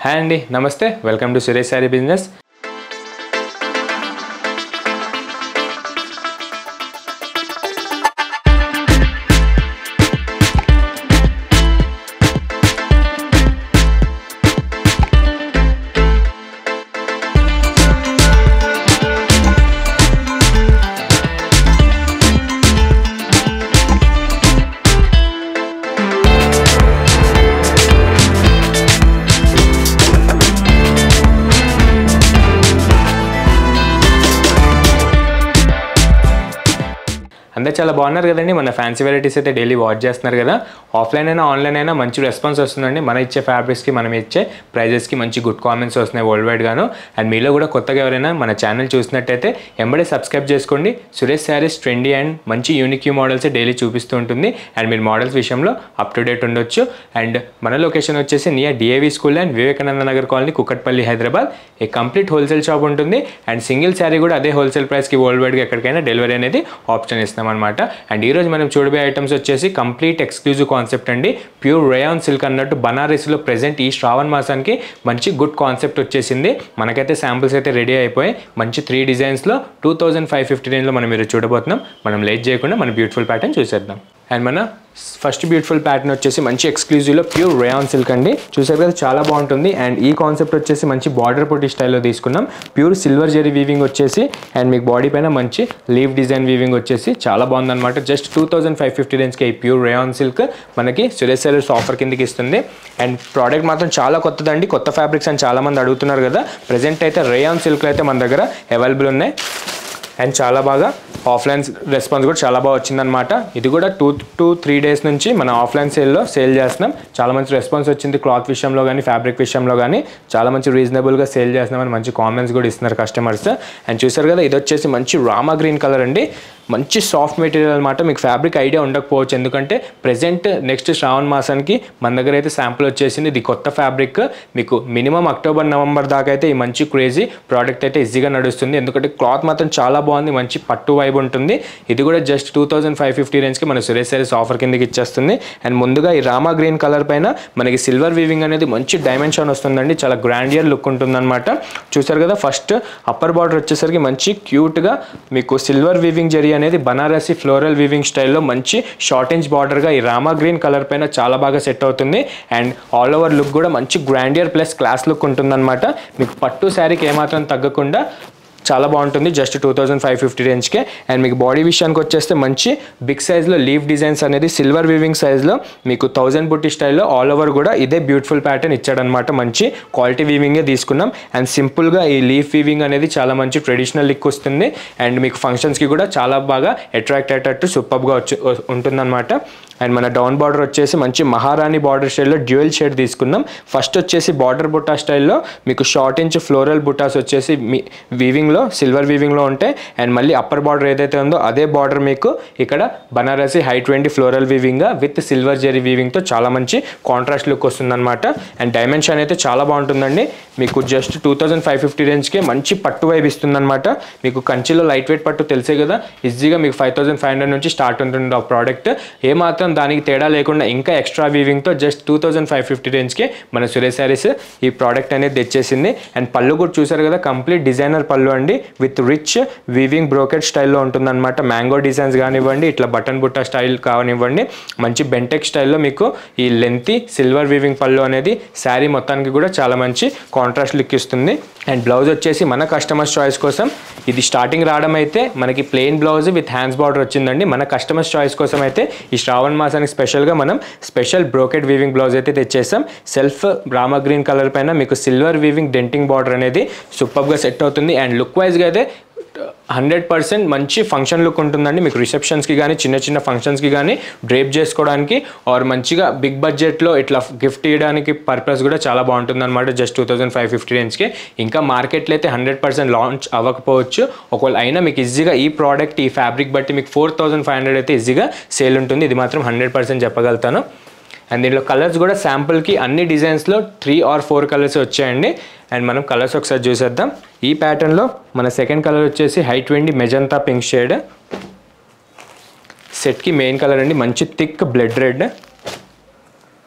hi అండి నమస్తే welcome to Suresh sari business అందరు చాలా బాగున్నారు కదండి మన ఫ్యాన్సీ వెరైటీస్ అయితే డైలీ వాచ్ చేస్తున్నారు కదా ఆఫ్లైన్ అయినా ఆన్లైన్ అయినా మంచి రెస్పాన్స్ వస్తుందండి మన ఇచ్చే ఫ్యాబ్రిక్స్కి మనం ఇచ్చే ప్రైజెస్కి మంచి గుడ్ కామెంట్స్ వస్తున్నాయి వరల్డ్ వైడ్ గాను అండ్ మీలో కూడా కొత్తగా ఎవరైనా మన ఛానల్ చూసినట్టయితే ఎంబడే సబ్స్క్రైబ్ చేసుకోండి సురేష్ శారీస్ ట్రెండీ అండ్ మంచి యూనిక్ యూ మోడల్స్ డైలీ చూపిస్తూ ఉంటుంది అండ్ మీరు మోడల్స్ విషయంలో అప్ టు డేట్ ఉండొచ్చు అండ్ మన లొకేషన్ వచ్చేసి near DAV school and Vivekananda Nagar colony Kukatpally Hyderabad a complete wholesale shop ఉంటుంది అండ్ సింగిల్ శారీ కూడా అదే హోల్సేల్ ప్రైస్కి వరల్డ్ వైడ్గా ఎక్కడికైనా డెలివరీ అనేది ఆప్షన్ ఇస్తాం అనమాట అండ్ ఈరోజు మనం చూడబోయే ఐటమ్స్ వచ్చేసి కంప్లీట్ ఎక్స్క్లూజివ్ కాన్సెప్ట్ అండి ప్యూర్ రేయాన్ సిల్క్ అన్నట్టు బనారస్లో ప్రెజెంట్ ఈ శ్రావణ మాసానికి మంచి గుడ్ కాన్సెప్ట్ వచ్చేసింది మనకైతే శాంపుల్స్ అయితే రెడీ అయిపోయి మంచి త్రీ డిజైన్స్లో టూ థౌజండ్ ఫైవ్ ఫిఫ్టీ రేంజ్లో మనం మీరు చూడబోతున్నాం మనం లేట్ చేయకుండా మన బ్యూటిఫుల్ ప్యాటర్న్ చూసేద్దాం అండ్ మన ఫస్ట్ బ్యూటిఫుల్ ప్యాటర్న్ వచ్చేసి మంచి ఎక్స్క్లూజివ్లో ప్యూర్ రేయాన్ సిల్క్ అండి చూసారు కదా చాలా బాగుంటుంది అండ్ ఈ కాన్సెప్ట్ వచ్చేసి మంచి బార్డర్ పొట్టి స్టైల్లో తీసుకున్నాం ప్యూర్ సిల్వర్ జెరీ వీవింగ్ వచ్చేసి అండ్ మీకు బాడీ పైన మంచి లీవ్ డిజైన్ వీవింగ్ వచ్చేసి చాలా బాగుందన్నమాట just two thousand five fifty రేంజ్కి ఈ ప్యూర్ రేయాన్ సిల్క్ మనకి సురేష్ సెలర్స్ ఆఫర్ కిందకి ఇస్తుంది అండ్ ప్రోడక్ట్ మాత్రం చాలా కొత్తదండి కొత్త ఫ్యాబ్రిక్స్ అని చాలా మంది అడుగుతున్నారు కదా ప్రజెంట్ అయితే రేయాన్ సిల్క్ అయితే మన దగ్గర అవైలబుల్ ఉన్నాయి అండ్ చాలా బాగా ఆఫ్లైన్ రెస్పాన్స్ కూడా చాలా బాగా వచ్చిందనమాట ఇది కూడా టూ టు త్రీ డేస్ నుంచి మన ఆఫ్లైన్ సేల్లో సేల్ చేస్తున్నాం చాలా మంచి రెస్పాన్స్ వచ్చింది క్లాత్ విషయంలో కానీ ఫ్యాబ్రిక్ విషయంలో కానీ చాలా మంచి రీజనబుల్గా సేల్ చేస్తున్నామని మంచి కామెంట్స్ కూడా ఇస్తున్నారు కస్టమర్స్ అండ్ చూసారు కదా ఇది వచ్చేసి మంచి రామా గ్రీన్ కలర్ అండి మంచి సాఫ్ట్ మెటీరియల్ అనమాట మీకు ఫ్యాబ్రిక్ ఐడియా ఉండకపోవచ్చు ఎందుకంటే ప్రెజెంట్ నెక్స్ట్ శ్రావణ మాసానికి మన దగ్గర అయితే శాంపుల్ వచ్చేసింది ఇది కొత్త ఫ్యాబ్రిక్ మీకు మినిమం అక్టోబర్ నవంబర్ దాకా అయితే ఈ మంచి క్రేజీ ప్రోడక్ట్ అయితే ఈజీగా నడుస్తుంది ఎందుకంటే క్లాత్ మాత్రం చాలా బాగుంది మంచి పట్టు వైబ్ ఉంటుంది ఇది కూడా just two thousand five fifty రేంజ్కి మన సురేష్ సారీస్ ఆఫర్ కిందకి ఇచ్చేస్తుంది అండ్ ముందుగా ఈ రామా గ్రీన్ కలర్ పైన మనకి సిల్వర్ వీవింగ్ అనేది మంచి డైమెన్షన్ వస్తుందండి చాలా గ్రాండియర్ లుక్ ఉంటుందన్నమాట చూసారు కదా ఫస్ట్ అప్పర్ బార్డర్ వచ్చేసరికి మంచి క్యూట్గా మీకు సిల్వర్ వీవింగ్ జరీ అనేది బనారసి ఫ్లోరల్ వీవింగ్ స్టైల్లో మంచి షార్టేజ్ బార్డర్గా ఈ రామా గ్రీన్ కలర్ పైన చాలా బాగా సెట్ అవుతుంది అండ్ ఆల్ ఓవర్ లుక్ కూడా మంచి గ్రాండియర్ ప్లస్ క్లాస్ లుక్ ఉంటుందన్నమాట మీకు పట్టు శారీకి ఏమాత్రం తగ్గకుండా చాలా బాగుంటుంది just two thousand five fifty రేంజ్కే అండ్ మీకు బాడీ విషయానికి వచ్చేస్తే మంచి బిగ్ సైజ్లో లీవ్ డిజైన్స్ అనేది సిల్వర్ వీవింగ్ సైజ్లో మీకు థౌజండ్ బుట్టి స్టైల్లో ఆల్ ఓవర్ కూడా ఇదే బ్యూటిఫుల్ ప్యాటర్న్ ఇచ్చాడనమాట మంచి క్వాలిటీ వీవింగే తీసుకున్నాం అండ్ సింపుల్గా ఈ లీఫ్ వీవింగ్ అనేది చాలా మంచి ట్రెడిషనల్ లుక్ వస్తుంది అండ్ మీకు ఫంక్షన్స్కి కూడా చాలా బాగా అట్రాక్ట్ అయ్యేటట్టు సూపర్గా వచ్చి ఉంటుందన్నమాట అండ్ మన డౌన్ బార్డర్ వచ్చేసి మంచి మహారాణి బార్డర్ స్టైల్లో డ్యూయల్ షేడ్ తీసుకున్నాం ఫస్ట్ వచ్చేసి బార్డర్ బుట్టా స్టైల్లో మీకు షార్ట్ ఇంచ్ ఫ్లోరల్ బుటాస్ వచ్చేసి మీ వీవింగ్లో సిల్వర్ వీవింగ్లో ఉంటాయి అండ్ మళ్ళీ అప్పర్ బార్డర్ ఏదైతే ఉందో అదే బార్డర్ మీకు ఇక్కడ బనారసి హై ట్వంటీ ఫ్లోరల్ వీవింగ్గా విత్ సిల్వర్ జెరీ వీవింగ్తో చాలా మంచి కాంట్రాస్ట్ లుక్ వస్తుందన్నమాట అండ్ డైమెన్షన్ అయితే చాలా బాగుంటుందండి మీకు just two thousand five fifty రేంజ్కి మంచి పట్టు వైపు ఇస్తుందన్నమాట మీకు కంచిలో లైట్ వెయిట్ పట్టు తెలిసే కదా ఈజీగా మీకు ఫైవ్ థౌసండ్ ఫైవ్ హండ్రెడ్ నుంచి స్టార్ట్ ఉంటుంది ఆ ప్రోడక్ట్ ఏమాత్రం దానికి తేడా లేకుండా ఇంకా ఎక్స్ట్రా వీవింగ్తో just two thousand five fifty రేంజ్కి మన సురేష్ శారీస్ ఈ ప్రోడక్ట్ అనేది తెచ్చేసింది అండ్ పళ్ళు కూడా చూసారు కదా కంప్లీట్ డిజైనర్ పళ్ళు అండి విత్ రిచ్ వీవింగ్ బ్రోకెట్ స్టైల్లో ఉంటుందన్నమాట మ్యాంగో డిజైన్స్ కానివ్వండి ఇట్లా బటన్ బుట్ట స్టైల్ కానివ్వండి మంచి బెంటెక్ స్టైల్లో మీకు ఈ లెంతీ సిల్వర్ వీవింగ్ పళ్ళు అనేది శారీ మొత్తానికి కూడా చాలా మంచి కాంట్రాస్ట్ లుక్ ఇస్తుంది అండ్ బ్లౌజ్ వచ్చేసి మన కస్టమర్స్ చాయిస్ కోసం ఇది స్టార్టింగ్ రావడం అయితే మనకి plain blouse with hands border వచ్చిందండి మన కస్టమర్స్ చాయిస్ కోసం అయితే ఈ శ్రావణ మాసానికి స్పెషల్గా మనం స్పెషల్ బ్రోకెట్ వీవింగ్ బ్లౌజ్ అయితే తెచ్చేసాం సెల్ఫ్ రామా గ్రీన్ కలర్ పైన మీకు సిల్వర్ వీవింగ్ డెంటింగ్ బార్డర్ అనేది సూపర్గా సెట్ అవుతుంది అండ్ లుక్ వైజ్గా అయితే హండ్రెడ్ పర్సెంట్ మంచి ఫంక్షన్ లుక్ ఉంటుందండి మీకు రిసెప్షన్స్కి కానీ చిన్న చిన్న ఫంక్షన్స్కి కానీ డ్రేప్ చేసుకోవడానికి ఆర్ మంచిగా బిగ్ బడ్జెట్లో ఇట్లా గిఫ్ట్ ఇవ్వడానికి పర్పస్ కూడా చాలా బాగుంటుంది అనమాట just two thousand five fifty రేంజ్కి ఇంకా మార్కెట్లో అయితే హండ్రెడ్ పర్సెంట్ లాంచ్ అవ్వకపోవచ్చు ఒకవేళ అయినా మీకు ఈజీగా ఈ ప్రోడక్ట్ ఈ ఫ్యాబ్రిక్ బట్టి మీకు ఫోర్ థౌసండ్ ఫైవ్ హండ్రెడ్ అయితే ఈజీగా సేల్ ఉంటుంది ఇది మాత్రం హండ్రెడ్ పర్సెంట్ చెప్పగలుగుతాను అండ్ దీంట్లో కలర్స్ కూడా శాంపుల్కి అన్ని డిజైన్స్లో త్రీ ఆర్ ఫోర్ కలర్స్ వచ్చాయండి అండ్ మనం కలర్స్ ఒకసారి చూసేద్దాం ఈ ప్యాటర్న్లో మన సెకండ్ కలర్ వచ్చేసి high twenty magenta pink shade సెట్కి మెయిన్ కలర్ అండి మంచి thick blood red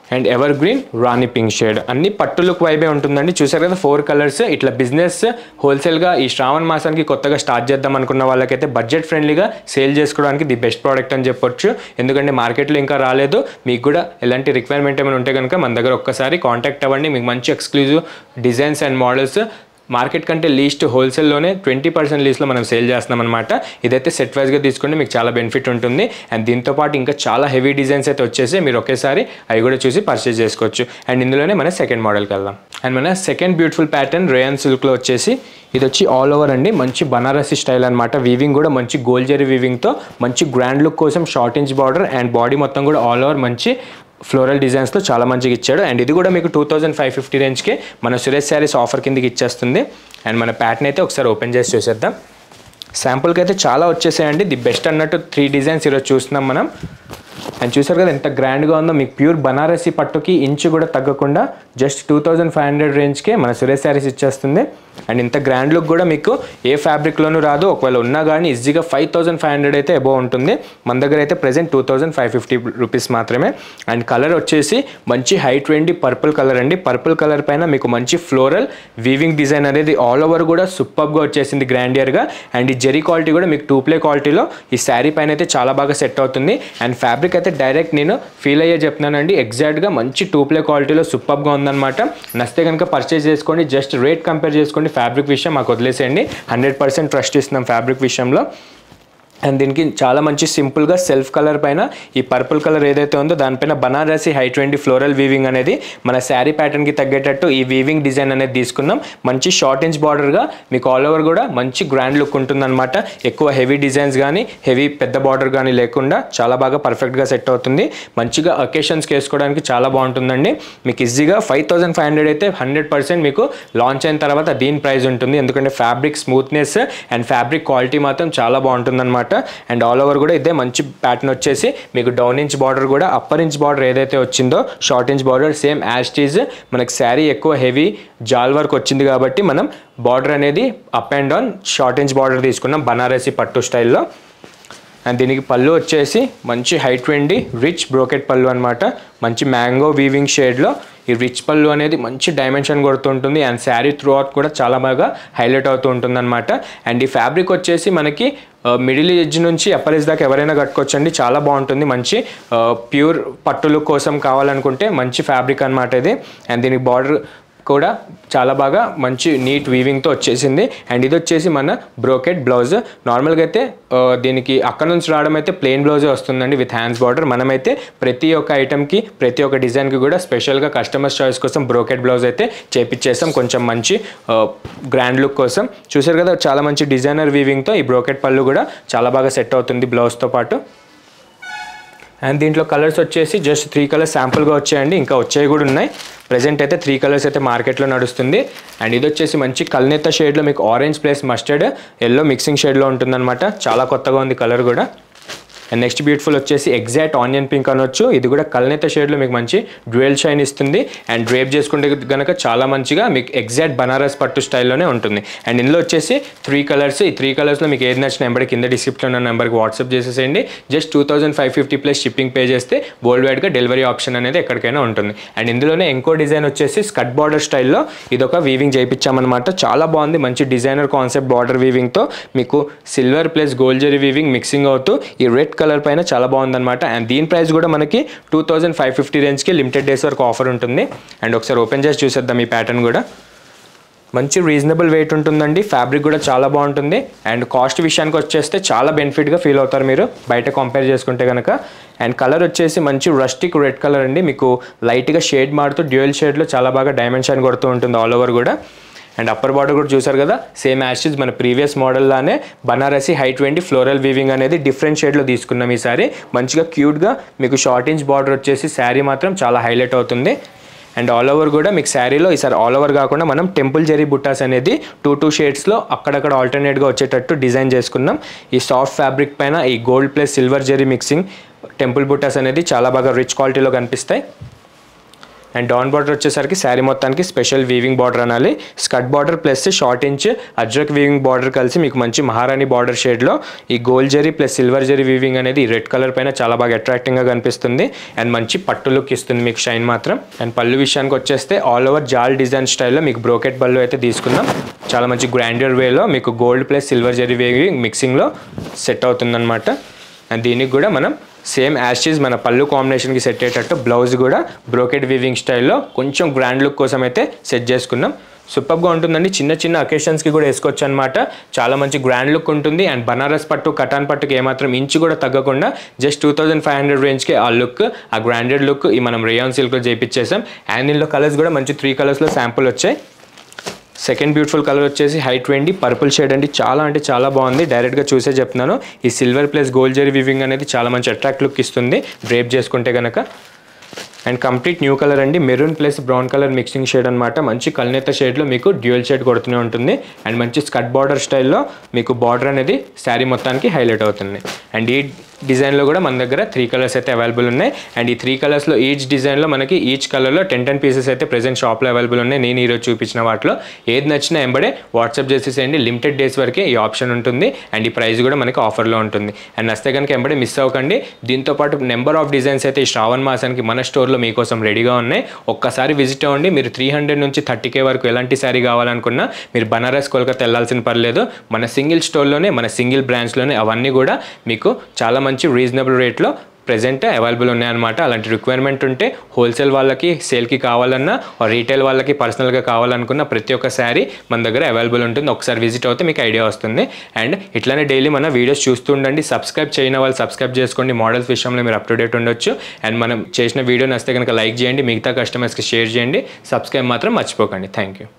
and evergreen rani pink shade అన్ని పట్టు లుక్ వైబే ఉంటుందండి చూసారు కదా ఫోర్ కలర్స్ ఇట్లా బిజినెస్ హోల్సేల్గా ఈ శ్రావణ మాసానికి కొత్తగా స్టార్ట్ చేద్దాం అనుకున్న వాళ్ళకైతే బడ్జెట్ ఫ్రెండ్లీగా సేల్ చేసుకోవడానికి ది బెస్ట్ ప్రోడక్ట్ అని చెప్పొచ్చు ఎందుకంటే మార్కెట్లో ఇంకా రాలేదు మీకు కూడా ఎలాంటి రిక్వైర్మెంట్ ఏమైనా ఉంటే కనుక మన దగ్గర ఒక్కసారి కాంటాక్ట్ అవ్వండి మీకు మంచి exclusive designs and models market కంటే లీస్ట్ హోల్సేల్లోనే ట్వంటీ పర్సెంట్ లీస్ట్లో మనం సేల్ చేస్తున్నాం అనమాట ఇదైతే సెట్ వైజ్గా తీసుకుంటే మీకు చాలా బెనిఫిట్ ఉంటుంది అండ్ దీంతో పాటు ఇంకా చాలా హెవీ డిజైన్స్ అయితే వచ్చేసి మీరు ఒకేసారి అవి కూడా చూసి పర్చేస్ చేసుకోవచ్చు అండ్ ఇందులోనే మన సెకండ్ మోడల్కి వెళ్దాం అండ్ మన సెకండ్ బ్యూటిఫుల్ ప్యాటర్న్ రేయన్ సిల్క్లో వచ్చేసి ఇది వచ్చి ఆల్ ఓవర్ అండి మంచి బనారసి స్టైల్ అనమాట వీవింగ్ కూడా మంచి గోల్డ్ జరీ వీవింగ్తో మంచి గ్రాండ్ లుక్ కోసం short inch border and body మొత్తం కూడా ఆల్ ఓవర్ మంచి ఫ్లోరల్ డిజైన్స్తో చాలా మంచిగా ఇచ్చాడు అండ్ ఇది కూడా మీకు టూ థౌజండ్ ఫైవ్ ఫిఫ్టీ రేంజ్కి మన సురేష్ శారీస్ ఆఫర్ కిందకి ఇచ్చేస్తుంది అండ్ మన ప్యాటర్న్ అయితే ఒకసారి ఓపెన్ చేసి చూసేద్దాం శాంపుల్కి అయితే చాలా వచ్చేసాయండి ది బెస్ట్ అన్నట్టు త్రీ డిజైన్స్ ఈరోజు చూస్తున్నాం మనం అండ్ చూసారు కదా ఎంత గ్రాండ్గా ఉందో మీకు ప్యూర్ బనారసి పట్టుకి ఇంచు కూడా తగ్గకుండా just two thousand five hundred రేంజ్కే మన సురేష్ శారీస్ ఇచ్చేస్తుంది అండ్ ఇంత గ్రాండ్ లుక్ కూడా మీకు ఏ ఫ్యాబ్రిక్లోనూ రాదు ఒకవేళ ఉన్నా కానీ ఈజీగా ఫైవ్ థౌసండ్ ఫైవ్ హండ్రెడ్ అయితే అబోవ్ ఉంటుంది మన దగ్గర అయితే present two thousand five fifty rupees మాత్రమే అండ్ కలర్ వచ్చేసి మంచి హై ట్వంటీ పర్పుల్ కలర్ అండి పర్పుల్ కలర్ పైన మీకు మంచి ఫ్లోరల్ వీవింగ్ డిజైన్ అనేది ఆల్ ఓవర్ కూడా సూపర్గా వచ్చేసింది గ్రాండియర్గా అండ్ ఈ జెరీ క్వాలిటీ కూడా మీకు టూ ప్లే క్వాలిటీలో ఈ శారీ పైన అయితే చాలా బాగా సెట్ అవుతుంది అండ్ ఫ్యాబ్రిక్ అయితే డైరెక్ట్ నేను ఫీల్ అయ్యే చెప్తున్నానండి ఎగ్జాక్ట్గా మంచి టూ ప్లే క్వాలిటీలో సూపర్గా ఉందన్నమాట నచ్చితే కనుక పర్చేస్ చేసుకోండి జస్ట్ రేట్ కంపేర్ చేసుకోండి ఫ్యాబ్రిక్ విషయం మాకు వదిలేసేయండి హండ్రెడ్ పర్సెంట్ ట్రస్ట్ ఇస్తున్నాం ఫ్యాబ్రిక్ విషయంలో అండ్ దీనికి చాలా మంచి సింపుల్గా సెల్ఫ్ కలర్ పైన ఈ పర్పుల్ కలర్ ఏదైతే ఉందో దానిపైన Banarasi high twenty floral weaving అనేది మన శారీ ప్యాటర్న్కి తగ్గేటట్టు ఈ వీవింగ్ డిజైన్ అనేది తీసుకున్నాం మంచి షార్ట్ ఇంచ్ బార్డర్గా మీకు ఆల్ ఓవర్ కూడా మంచి గ్రాండ్ లుక్ ఉంటుందన్నమాట ఎక్కువ హెవీ డిజైన్స్ కానీ హెవీ పెద్ద బార్డర్ కానీ లేకుండా చాలా బాగా పర్ఫెక్ట్గా సెట్ అవుతుంది మంచిగా అకేషన్స్కి వేసుకోవడానికి చాలా బాగుంటుందండి మీకు ఈజీగా ఫైవ్ థౌసండ్ ఫైవ్ హండ్రెడ్ అయితే హండ్రెడ్ పర్సెంట్ మీకు లాంచ్ అయిన తర్వాత దీని ప్రైస్ ఉంటుంది ఎందుకంటే fabric smoothness and fabric quality మాత్రం చాలా బాగుంటుందన్నమాట అండ్ ఆల్ ఓవర్ కూడా ఇదే మంచి ప్యాటర్న్ వచ్చేసి మీకు డౌన్ ఇంచ్ బార్డర్ కూడా అప్పర్ ఇంచ్ బార్డర్ ఏదైతే వచ్చిందో షార్ట్ ఇంచ్ బార్డర్ సేమ్ యాస్టీజ్ మనకి శారీ ఎక్కువ హెవీ జాల్ వర్క్ వచ్చింది కాబట్టి మనం బార్డర్ అనేది up and down short inch border తీసుకున్నాం బనారసి పట్టు స్టైల్లో అండ్ దీనికి పళ్ళు వచ్చేసి మంచి హైట్ వెండి రిచ్ బ్రోకెట్ పళ్ళు అనమాట మంచి మ్యాంగో వీవింగ్ షేడ్లో ఈ రిచ్ పళ్ళు అనేది మంచి డైమెన్షన్ కొడుతుంటుంది అండ్ శారీ త్రూ అవుట్ కూడా చాలా బాగా హైలైట్ అవుతూ ఉంటుంది అనమాట అండ్ ఈ ఫ్యాబ్రిక్ వచ్చేసి మనకి మిడిల్ ఎడ్జ్ నుంచి అప్పర్ ఎడ్జ్ దాకా ఎవరైనా కట్టుకోవచ్చండి చాలా బాగుంటుంది మంచి ప్యూర్ పట్టులు కోసం కావాలనుకుంటే మంచి ఫ్యాబ్రిక్ అనమాట ఇది అండ్ దీనికి బార్డర్ కూడా చాలా బాగా మంచి నీట్ వీవింగ్తో వచ్చేసింది అండ్ ఇది వచ్చేసి మన బ్రోకెట్ బ్లౌజ్ నార్మల్గా అయితే ఆ, దీనికి అక్కడ నుంచి రావడం అయితే ప్లెయిన్ బ్లౌజే వస్తుందండి విత్ హ్యాండ్స్ బార్డర్ మనమైతే ప్రతి ఒక్క ఐటమ్కి ప్రతి ఒక్క డిజైన్కి కూడా స్పెషల్గా కస్టమర్స్ చాయిస్ కోసం బ్రోకెట్ బ్లౌజ్ అయితే చేపించేస్తాం కొంచెం మంచి గ్రాండ్ లుక్ కోసం చూసారు కదా చాలా మంచి డిజైనర్ వీవింగ్తో ఈ బ్రోకెట్ పళ్ళు కూడా చాలా బాగా సెట్ అవుతుంది బ్లౌజ్తో పాటు అండ్ దీంట్లో కలర్స్ వచ్చేసి జస్ట్ త్రీ కలర్స్ శాంపుల్గా వచ్చాయండి ఇంకా వచ్చేవి కూడా ఉన్నాయి ప్రజెంట్ అయితే త్రీ కలర్స్ అయితే మార్కెట్లో నడుస్తుంది అండ్ ఇది వచ్చేసి మంచి కల్నేత షేడ్లో మీకు orange plus mustard yellow mixing షేడ్లో ఉంటుందన్నమాట చాలా కొత్తగా ఉంది కలర్ కూడా అండ్ నెక్స్ట్ బ్యూటిఫుల్ వచ్చేసి ఎగ్జాక్ట్ ఆనియన్ పింక్ అనొచ్చు ఇది కూడా కల్నేత షేడ్లో మీకు మంచి డ్యూయల్ షైన్ ఇస్తుంది అండ్ డ్రేప్ చేసుకుంటే కనుక చాలా మంచిగా మీకు ఎగ్జాక్ట్ బనారస్ పట్టు స్టైల్లోనే ఉంటుంది అండ్ ఇందులో వచ్చేసి త్రీ కలర్స్ ఈ త్రీ కలర్స్లో మీకు ఏది నచ్చిన నెంబర్ కింద డిస్క్రిప్షన్ ఉన్న నెంబర్కి వాట్సాప్ చేసేసేయండి just two thousand five fifty plus shipping pay చేస్తే వరల్డ్ వైడ్గా డెలివరీ ఆప్షన్ అనేది ఎక్కడికైనా ఉంటుంది అండ్ ఇందులోనే ఇంకో డిజైన్ వచ్చేసి స్కట్ బార్డర్ స్టైల్లో ఇది ఒక వీవింగ్ చేయించామన్నమాట చాలా బాగుంది మంచి డిజైనర్ కాన్సెప్ట్ బార్డర్ వీవింగ్తో మీకు silver plus gold zari weaving mixing అవుతూ ఈ రెడ్ కలర్ పైన చాలా బాగుందన్నమాట అండ్ దీని ప్రైస్ కూడా మనకి టూ థౌజండ్ ఫైవ్ ఫిఫ్టీ రేంజ్కి లిమిటెడ్ డేస్ వరకు ఆఫర్ ఉంటుంది అండ్ ఒకసారి ఓపెన్ చేసి చూసేద్దాం ఈ ప్యాటర్న్ కూడా మంచి రీజనబుల్ వెయిట్ ఉంటుందండి ఫ్యాబ్రిక్ కూడా చాలా బాగుంటుంది అండ్ కాస్ట్ విషయానికి వచ్చేస్తే చాలా బెనిఫిట్గా ఫీల్ అవుతారు మీరు బయట కంపేర్ చేసుకుంటే కనుక అండ్ కలర్ వచ్చేసి మంచి రస్టిక్ రెడ్ కలర్ అండి మీకు లైట్గా షేడ్ మారుతూ డ్యూయల్ షేడ్లో చాలా బాగా డైమెన్షన్ కొడుతూ ఉంటుంది ఆల్ ఓవర్ కూడా అండ్ అప్పర్ బార్డర్ కూడా చూసారు కదా సేమ్ యాషెస్ మన ప్రీవియస్ మోడల్ లానే Banarasi high twenty floral weaving అనేది డిఫరెంట్ షేడ్లో తీసుకున్నాం ఈ సారీ మంచిగా క్యూట్గా మీకు షార్ట్ ఇంచ్ బార్డర్ వచ్చేసి శారీ మాత్రం చాలా హైలైట్ అవుతుంది అండ్ ఆల్ ఓవర్ కూడా మీకు శారీలో ఈసారి ఆల్ ఓవర్ కాకుండా మనం టెంపుల్ జెరీ బుట్టాస్ అనేది టూ టూ షేడ్స్లో అక్కడక్కడ ఆల్టర్నేట్గా వచ్చేటట్టు డిజైన్ చేసుకున్నాం ఈ సాఫ్ట్ ఫ్యాబ్రిక్ పైన ఈ gold plus silver zari mixing temple బుట్టాస్ అనేది చాలా బాగా రిచ్ క్వాలిటీలో కనిపిస్తాయి అండ్ డౌన్ బార్డర్ వచ్చేసరికి శారీ మొత్తానికి స్పెషల్ వీవింగ్ బార్డర్ అనాలి skirt border plus short inch Ajrakh weaving border కలిసి మీకు మంచి మహారాణి బార్డర్ షేడ్లో ఈ gold zari plus silver zari weaving అనేది రెడ్ కలర్ పైన చాలా బాగా అట్రాక్టింగ్గా కనిపిస్తుంది అండ్ మంచి పట్టు లుక్ ఇస్తుంది మీకు షైన్ మాత్రం అండ్ పళ్ళు విషయానికి వచ్చేస్తే ఆల్ ఓవర్ జాల్ డిజైన్ స్టైల్లో మీకు బ్రోకెట్ పళ్ళు అయితే తీసుకుందాం చాలా మంచి గ్రాండర్ వేలో మీకు gold plus silver zari weaving మిక్సింగ్లో సెట్ అవుతుందన్నమాట అండ్ దీనికి కూడా మనం సేమ్ యాషెస్ మన పళ్ళు కాంబినేషన్కి సెట్ అయ్యేటట్టు బ్లౌజ్ కూడా బ్రోకెట్ వీవింగ్ స్టైల్లో కొంచెం గ్రాండ్ లుక్ కోసం అయితే సెట్ చేసుకున్నాం సూపర్గా ఉంటుందండి చిన్న చిన్న అకేషన్స్కి కూడా వేసుకోవచ్చు అనమాట చాలా మంచి గ్రాండ్ లుక్ ఉంటుంది అండ్ బనారస్ పట్టు కటాన్ పట్టుకి ఏమాత్రం ఇంచు కూడా తగ్గకుండా just two thousand five hundred రేంజ్కి ఆ లుక్ ఆ గ్రాండెడ్ లుక్ ఈ మనం రేయాన్ సిల్క్లో చేయించేసాం అండ్ దీనిలో కలర్స్ కూడా మంచి త్రీ కలర్స్లో శాంపుల్ వచ్చాయి సెకండ్ బ్యూటిఫుల్ కలర్ వచ్చేసి హై ట్వంటీ పర్పుల్ షేడ్ అండి చాలా అంటే చాలా బాగుంది డైరెక్ట్గా చూసే చెప్తున్నాను ఈ silver plus gold zari weaving అనేది చాలా మంచి అట్రాక్ట్ లుక్ ఇస్తుంది డ్రేప్ చేసుకుంటే కనుక అండ్ కంప్లీట్ న్యూ కలర్ అండి maroon plus brown colour mixing shade అనమాట మంచి కల్నేత షేడ్లో మీకు డ్యూయల్ షేడ్ కొడుతూనే ఉంటుంది అండ్ మంచి స్కట్ బార్డర్ స్టైల్లో మీకు బార్డర్ అనేది శారీ మొత్తానికి హైలైట్ అవుతుంది అండ్ ఈ డిజైన్లో కూడా మన దగ్గర త్రీ కలర్స్ అయితే అవైలబుల్ ఉన్నాయి అండ్ ఈ త్రీ కలర్స్లో ఈచ్ డిజైన్లో మనకి ఈచ్ కలర్లో టెన్ టెన్ పీసెస్ అయితే ప్రెసెంట్ షాప్లో అవైలబుల్ ఉన్నాయి నేను ఈరోజు చూపించిన వాటిలో ఏది నచ్చినా ఎంబడే వాట్సాప్ చేసేసేయండి లిమిటెడ్ డేస్ వరకే ఈ ఆప్షన్ ఉంటుంది అండ్ ఈ ప్రైస్ కూడా మనకి ఆఫర్లో ఉంటుంది అండ్ నస్తే కనుక ఎంబడే మిస్ అవ్వకండి దీంతో పాటు నెంబర్ ఆఫ్ డిజైన్స్ అయితే ఈ శ్రావణ మాసానికి మన స్టోర్లో మీకోసం రెడీగా ఉన్నాయి ఒక్కసారి విజిట్ అవ్వండి మీరు త్రీ హండ్రెడ్ నుంచి థర్టీ కే వరకు ఎలాంటి శారీ కావాలనుకున్నా మీరు బనారస్ కోల్కతా వెళ్ళాల్సిన పర్లేదు మన సింగిల్ స్టోర్లోనే మన సింగిల్ బ్రాంచ్లోనే అవన్నీ కూడా మీకు చాలా మంచి రీజనబుల్ రేట్లో ప్రెజెంట్ అవైలబుల్ ఉన్నాయన్నమాట అలాంటి రిక్వైర్మెంట్ ఉంటే హోల్సేల్ వాళ్ళకి సేల్కి కావాలన్నా రీటైల్ వాళ్ళకి పర్సనల్గా కావాలనుకున్న ప్రతి ఒక్క శారీ మన దగ్గర అవైలబుల్ ఉంటుంది ఒకసారి విజిట్ అవుతే మీకు ఐడియా వస్తుంది అండ్ ఇట్లానే డైలీ మన వీడియోస్ చూస్తూ ఉండండి సబ్స్క్రైబ్ చేయని వాళ్ళు సబ్స్క్రైబ్ చేసుకోండి మోడల్స్ విషయంలో మీరు అప్ టు డేట్ ఉండొచ్చు అండ్ మనం చేసిన వీడియో నచ్చితే కనుక లైక్ చేయండి మిగతా కస్టమర్స్కి షేర్ చేయండి సబ్స్క్రైబ్ మాత్రం మర్చిపోకండి థ్యాంక్ యూ